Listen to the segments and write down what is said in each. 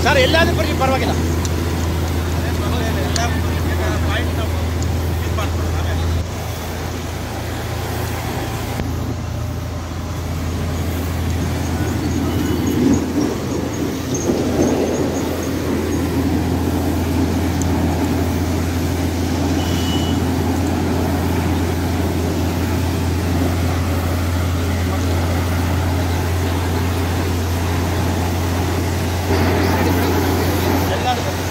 Sir ಎಲ್ಲಾದ್ರೂ ಬರ್ಲಿ ಪರವಾಗಿಲ್ಲ ಎಲ್ಲಾದ್ರೂ ಬರ್ಲಿ.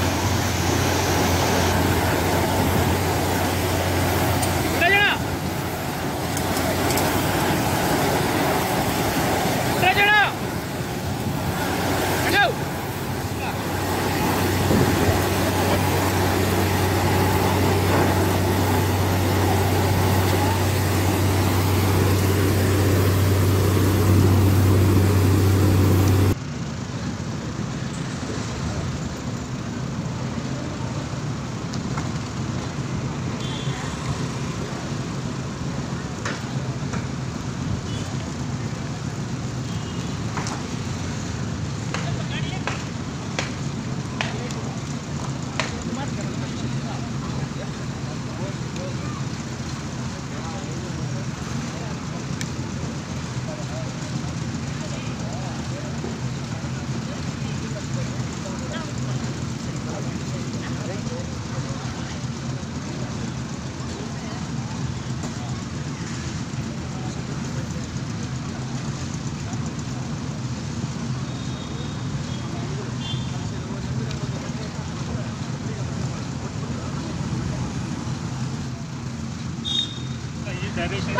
ಈ ಡೈರೆಕ್ಷನ್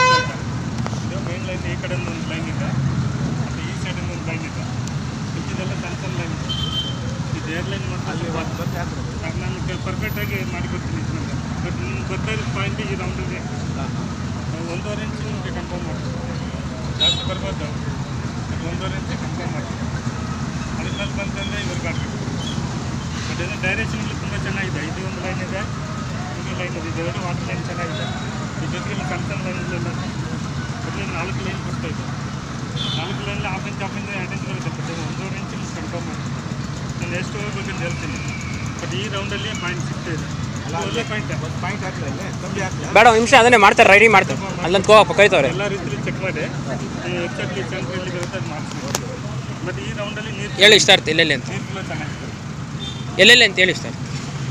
ಇದು ಮೇನ್ ಲೈನ್ ಈ ಕಡೆ ಒಂದು ಲೈನ್ ಇದೆ ಮತ್ತು ಈ ಸೈಡ್ ಒಂದು ಲೈನ್ ಇದೆ ಇದೆಲ್ಲ ಸಣ್ಣ ಸಣ್ಣ ಲೈನ್ ಇದೆ ಇದು ಏರ್ ಲೈನ್ ಮಾಡ್ತಾರೆ ನಾನು ಪರ್ಫೆಕ್ಟಾಗಿ ಮಾಡಿಕೊಡ್ತೀನಿ ಇದನ್ನ ಬಟ್ ನಿಮ್ಗೆ ಬರ್ತಾ ಇರೋ ಪಾಯಿಂಟ್ ಈ ರೌಂಡ್ ಇದೆ ನಾವು ಒಂದೂವರೆ ಇಂಚ್ ನಿಮಗೆ ಕನ್ಫರ್ಮ್ ಮಾಡ್ತೀವಿ ಜಾಸ್ತಿ ಬರ್ಬೋದು ಅದು ಒಂದೂವರೆ ಇಂಚ್ ಕನ್ಫರ್ಮ್ ಮಾಡ್ತೀವಿ ಅಡಿನಲ್ಲಿ ಬಂತಂದರೆ ಇವ್ರಿಗೆ ಹಾಕಬೇಕು ಬಟ್ ಇದು ಡೈರೆಕ್ಷನ್ ಇಲ್ಲಿ ತುಂಬ ಚೆನ್ನಾಗಿದೆ ಇದು ಒಂದು ಲೈನ್ ಇದೆ ಇದು ಲೈನ್ ಇದೆ ಇದು ಎರಡು ವಾಟರ್ ಲೈನ್ ಚೆನ್ನಾಗಿದೆ ಈ ಜೊತೆಗೆ ಇಲ್ಲಿ ಸಣ್ಣ ಸಣ್ಣ ಲೈನ್ಗಳೆಲ್ಲ ಬರೀ ನಾಲ್ಕು ಲೈನ್ ಕೊಡ್ತಾ ಇದೆ ನಾಲ್ಕು line half inch half inch ಎರಡು ಇಂಚ್ ಬರುತ್ತೆ ಬಟ್ ಒಂದೂವರೆ ಇಂಚ್ ಇಲ್ಲಿ ಕನ್ಫರ್ಮ್ ಮಾಡಿ ನಾನು ಎಷ್ಟು ಹೋಗ್ಬೇಕು ಅಂತ ಹೇಳ್ತೀನಿ ಬಟ್ ಈ ರೌಂಡಲ್ಲಿ ಪಾಯಿಂಟ್ ಸಿಗ್ತಾ ಇದೆ ಅದು ಒಳ್ಳೆ ಪಾಯಿಂಟ್ ಪಾಯಿಂಟ್ ಹಾಕ್ಲಿಲ್ಲ ಕಮ್ಮಿ ಹಾಕ್ಲಿಲ್ಲ ಬೇಡ ಒಂದು ನಿಮಿಷ ಅದನ್ನೇ ಮಾಡ್ತಾರೆ ರೆಡಿ ಮಾಡ್ತಾರೆ ಅಲ್ಲಂತ ಹೋಗಪ್ಪ ಕೈತವ್ರೆ ಎಲ್ಲ ರೀತಿಯಲ್ಲಿ ಚೆಕ್ ಮಾಡಿ ಎಕ್ಸಾಕ್ಟ್ಲಿ ಸೆಂಟ್ರಲ್ಲಿ ಬರುತ್ತೆ ಅದು ಮಾಡಿಸ್ಬೋದು ಬಟ್ ಈ ರೌಂಡಲ್ಲಿ ನೀರು ಹೇಳಿ ಇಷ್ಟ ಇರ್ತೆ ಎಲ್ಲೆಲ್ಲಿ ಅಂತ ನೀರು ಕೂಡ ಚೆನ್ನಾಗಿದೆ ಎಲ್ಲೆಲ್ಲಿ ಅಂತ ಹೇಳಿ ಸರ್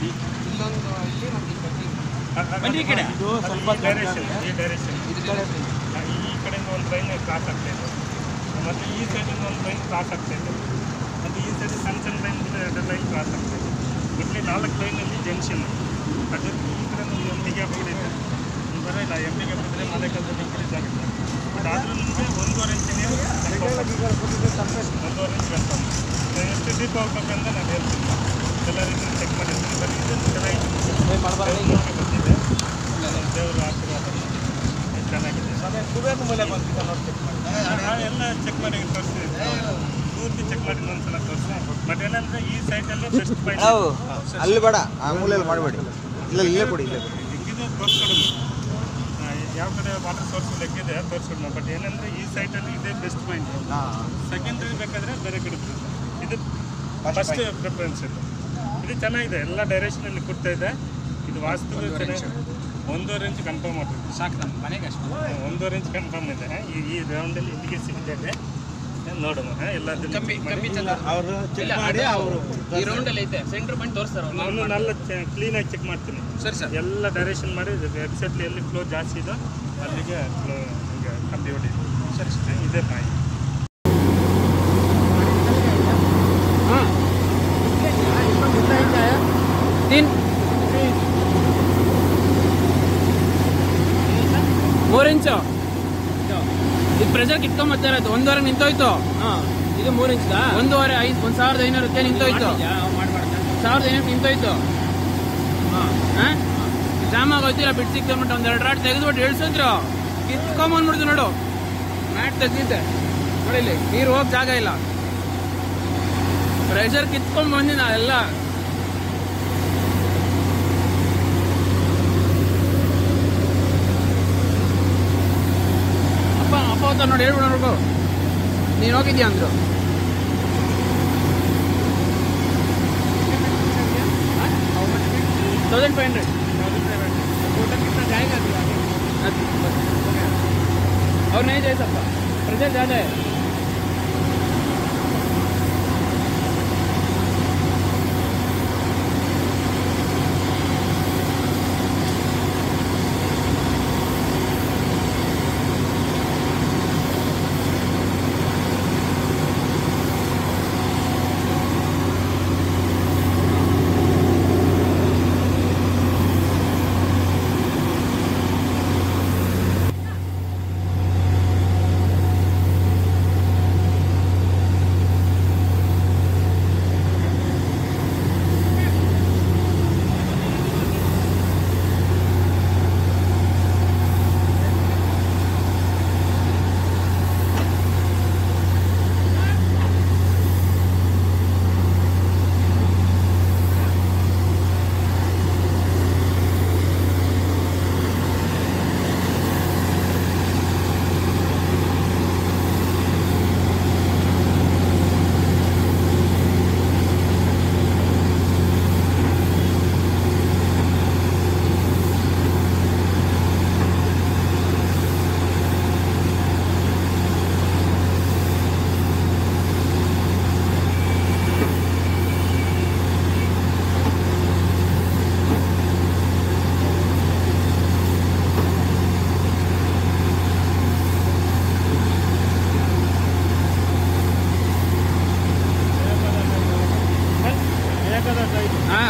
ಬನ್ನಿ ಈ ಕಡೆ ಇದು ಸ್ವಲ್ಪ ಡೈರೆಕ್ಷನ್ ಈ ಡೈರೆಕ್ಷನ್ ಈ ಕಡೆಯಿಂದ ಒಂದು ಲೈನ್ ಕ್ರಾಸ್ ಆಗ್ತಾ ಇದೆ ಮತ್ತು ಈ ಸೈಡಿಂದ ಒಂದು ಲೈನ್ ಕ್ರಾಸ್ ಆಗ್ತಾ ಇದೆ ಮತ್ತು ಈ ಸೈಡ್ ಸಣ್ಣ ಸಣ್ಣ ಲೈನ್ ಕೂಡ ಎರಡು ಲೈನ್ ಕ್ರಾಸ್ ಆಗ್ತಾ ಇದೆ ಒಟ್ಟಲ್ಲಿ ನಾಲ್ಕು ಲೈನಲ್ಲಿ ಜಂಕ್ಷನ್ ಅದು ಈ ಕಡೆ ಎಮ್ ಡಿ ಗ್ಯಾಪ್ ಕೂಡ ಇದೆ ನೀವು ಬರೋಲ್ಲ ಎಮ್ ಡಿ ಗ್ಯಾಪ್ ಇದ್ದರೆ ಮಳೆ ಕಾಲದಲ್ಲಿ ಇನ್ಕ್ರೀಸ್ ಆಗುತ್ತೆ ಬಟ್ ಆದರೂ ನಿಮಗೆ ಒಂದೂವರೆ ಇಂಚ್ ನೀರು ಒಂದೂವರೆ ಇಂಚ್ ಕನ್ಫರ್ಮ್ ಎಷ್ಟು ಡೀಪ್ ಹೋಗ್ಬೇಕಂತ ನಾನು ಹೇಳ್ತೀನಿ ಎಲ್ಲ ರೀತಿ ಚೆಕ್ ಮಾಡಿರ್ತೀನಿ ಬಟ್ ಇದನ್ನು ಚೆನ್ನಾಗಿದೆ ಬಂದಿದೆ ದೇವರ ಆಶೀರ್ವಾದ ಇದು ಚೆನ್ನಾಗಿದೆ ಕುಬೇರ್ ಮೂಲೆ ಬಂದಿದ್ದ ನೋಡಿ ಚೆಕ್ ಮಾಡಿ ನಾವು ಎಲ್ಲ ಚೆಕ್ ಮಾಡಿ ತೋರಿಸ್ತೀವಿ ಪೂರ್ತಿ ಚೆಕ್ ಮಾಡಿ ಒಂದ್ಸಲ ತೋರಿಸಿ ಬಟ್ ಏನಂದ್ರೆ ಈ ಸೈಟಲ್ಲಿ ಬೆಸ್ಟ್ ಪಾಯಿಂಟ್ ಅಲ್ಲಿ ಬೇಡ ಆ ಮೂಲೆಯಲ್ಲಿ ಮಾಡಬೇಡಿ ಇಲ್ಲ ಇಲ್ಲೇ ಕೊಡಿ ಇಲ್ಲೇ ಕೊಡಿ ಇದು ತೋರಿಸ್ಕೊಡೋದು ಯಾವ ಕಡೆ ವಾಟರ್ ಸೋರ್ಸ್ ಲೆಕ್ಕಿದೆ ತೋರಿಸ್ಕೊಡೋಣ ಬಟ್ ಏನಂದ್ರೆ ಈ ಸೈಟಲ್ಲಿ ಇದೇ ಬೆಸ್ಟ್ ಪಾಯಿಂಟ್ ಹಾಂ ಸೆಕೆಂಡ್ರಿ ಬೇಕಾದ್ರೆ ಬೇರೆ ಕಡೆ ಬರುತ್ತೆ. ಇದು First ಫಸ್ಟ್ ಪ್ರಿಫರೆನ್ಸ್ ಇದು ಇದು ಚೆನ್ನಾಗಿದೆ ಎಲ್ಲ ಡೈರೆಕ್ಷನಲ್ಲಿ ಕೊಡ್ತಾ ಇದೆ ಇದು ವಾಸ್ತು ಚೆನ್ನಾಗಿ ಒಂದೂವರೆ ಇಂಚ್ ಕನ್ಫರ್ಮ್ ಮಾಡ್ತೀವಿ ಸಾಕು ನಮ್ಮ ಮನೆಗೆ ಅಷ್ಟು ಒಂದೂವರೆ ಇಂಚ್ ಕನ್ಫರ್ಮ್ ಇದೆ ಈ ಈ ರೌಂಡಲ್ಲಿ ಇಲ್ಲಿಗೆ ಸಿಗ್ತದೆ ನೋಡೋಣ ಎಲ್ಲ ಕಮ್ಮಿ ಕಮ್ಮಿ ಚಂದ ಅವರು ಚೆಕ್ ಮಾಡಿ ಅವರು ಈ ರೌಂಡಲ್ಲಿ ಐತೆ ಸೆಂಟ್ರ್ ಪಾಯಿಂಟ್ ತೋರಿಸ್ತಾರೆ ನಾನು നല്ല ಕ್ಲೀನಾಗಿ ಚೆಕ್ ಮಾಡ್ತೀನಿ ಸರಿ ಸರ್ ಎಲ್ಲ ಡೈರೆಕ್ಷನ್ ಮಾಡಿ ವೆಬ್ಸೈಟ್ಲಿ ಎಲ್ಲಿ ಫ್ಲೋ ಜಾಸ್ತಿ ಇದೆ ಅಲ್ಲಿಗೆ ಫ್ಲೋ ಈಗ ಕಂಬಿ ಹೊಡಿದು ಸರಿ ಸರಿ ಇದೇ ಪಾಯಿಂಟ್ तीन ಮೂರು ಇಂಚು ಇದು ಪ್ರೆಷರ್ ಕಿತ್ಕೊಂಡ್ ಬರ್ತಾ ಇರೋದು ಒಂದೂವರೆ ನಿಂತೋಯ್ತು ಇದು ಮೂರು ಇಂಚ್ ಒಂದೂವರೆ ಐದು ಒಂದ್ ಸಾವಿರದ ಐನೂರಕ್ಕೆ ನಿಂತೋಯ್ತು ಸಾವಿರದ ಐನೂರು ನಿಂತೋಯ್ತು ಹಾ? ಜಾಮ್ ಆಗೋಯ್ತು ಇಲ್ಲ ಬಿಟ್ಟು ಸಿಕ್ಕೊಂಬಿಟ್ಟು ಒಂದ್ ಎರಡು ರಾಡ್ ತೆಗೆದ್ಬಿಟ್ಟು ಇಳಿಸಿದ್ರು ಕಿತ್ಕೊಂಬಂದ್ಬಿಡ್ತು ನೋಡು ಮ್ಯಾಟ್ ತೆಗ್ದಿದ್ದೆ ನೋಡಿ ಇಲ್ಲಿ ನೀರು ಹೋಗ್ ಜಾಗ ಇಲ್ಲ ಪ್ರೆಷರ್ ಕಿತ್ಕೊಂಡ್ ಬಂದಿನ ಎಲ್ಲ ಅಪ್ಪ ಅಪ್ಪ ಹೋಗ್ತಾ ನೋಡಿ ಹೇಳ್ಬಿಡ ನೋಡ್ಕೊ ನೀನು ಹೋಗಿದ್ಯಾ ಅಂದ್ರು ತೌಸಂಡ್ ಫೈವ್ ಹಂಡ್ರೆಡ್ जाएगा अभी आगे और नहीं दे सकता प्रेशर ज़्यादा है हाँ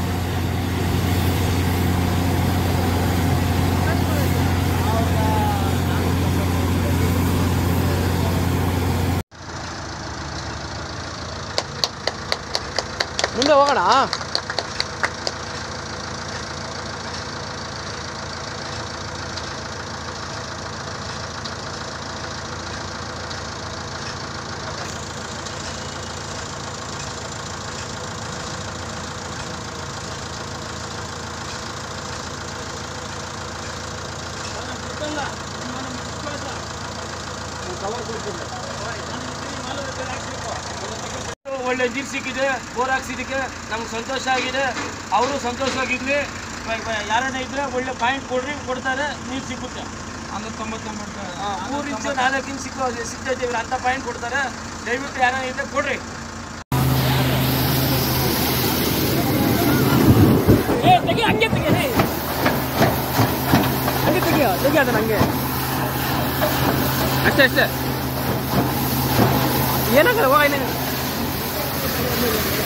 ಮುಂದೆ ಹೋಗೋಣ ಒಳ್ಳೆ ನೀರು ಸಿಕ್ಕಿದೆ ಬೋರ್ ಹಾಕ್ಸಿದ್ದಕ್ಕೆ ನಮ್ಗೆ ಸಂತೋಷ ಆಗಿದೆ ಅವರು ಸಂತೋಷವಾಗಿದ್ವಿ ಯಾರನ್ನ ಇದ್ರೆ ಒಳ್ಳೆ ಪಾಯಿಂಟ್ ಕೊಡ್ರಿ ಕೊಡ್ತಾರೆ ನೀರು ಸಿಗುತ್ತೆ ಆ, ಮೂರು ಇಂಚು ನಾಲ್ಕು ಇಂಚು ಸಿಕ್ಕೋ ಸಿಗ್ತೈತೆ ಇವ್ರು ಅಂತ ಪಾಯಿಂಟ್ ಕೊಡ್ತಾರೆ ದಯವಿಟ್ಟು ಯಾರನ್ನ ಇದ್ರೆ ಕೊಡ್ರಿ ತೆಗಿ ಹಂಗೆ ತೆಗಿ ಹಂಗೆ ತೆಗಿಯೋ ತೆಗಿ ಅದನ್ನ ಹಂಗೆ ಅಷ್ಟೇ ಅಷ್ಟೇ ಏನಾಗಲ್ಲ ಹೋಗ